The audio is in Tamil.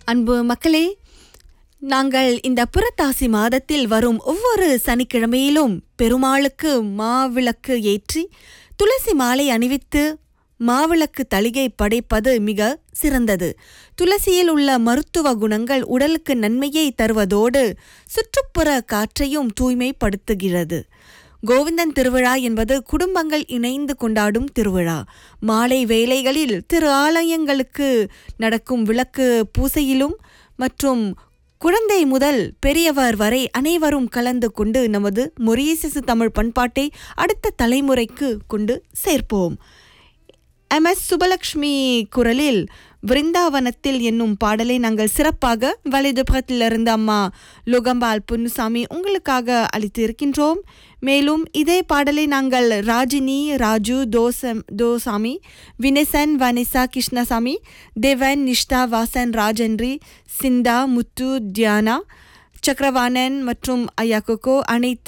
அன்பு மக்களே நாங்கள் இந்த புறத்தாசி மாதத்தில் வரும் ஒவ்வொரு சனிக்கிழமையிலும் பெருமாளுக்கு மாவிளக்கு ஏற்றி துளசி மாலை அணிவித்து மாவிளக்கு தளிகை படைப்பது மிக சிறந்தது துளசியில் உள்ள மருத்துவ குணங்கள் உடலுக்கு நன்மையை தருவதோடு சுற்றுப்புற காற்றையும் தூய்மைப்படுத்துகிறது கோவிந்தன் திருவிழா என்பது குடும்பங்கள் இணைந்து கொண்டாடும் திருவிழா மாலை வேளைகளில் திரு ஆலயங்களுக்கு நடக்கும் விளக்கு பூசையிலும் மற்றும் குழந்தை முதல் பெரியவர் வரை அனைவரும் கலந்து கொண்டு நமது மொரீசிசு தமிழ் பண்பாட்டை அடுத்த தலைமுறைக்கு கொண்டு சேர்ப்போம் எம் எஸ் சுபலக்ஷ்மி குரலில் விருந்தாவனத்தில் என்னும் பாடலை நாங்கள் சிறப்பாக வலைதுபுறத்திலிருந்து அம்மா லோகம்பால் பொன்னுசாமி உங்களுக்காக அளித்து இருக்கின்றோம் மேலும் இதே பாடலை நாங்கள் ராஜினி ராஜு தோசம் தோசாமி வினசன் வனிசா கிருஷ்ணசாமி தேவன் நிஷ்டா வாசன் ராஜன்ரி சிந்தா முத்து தியானா சக்கரவாணன் மற்றும் ஐயாக்கோகோ அனைத்து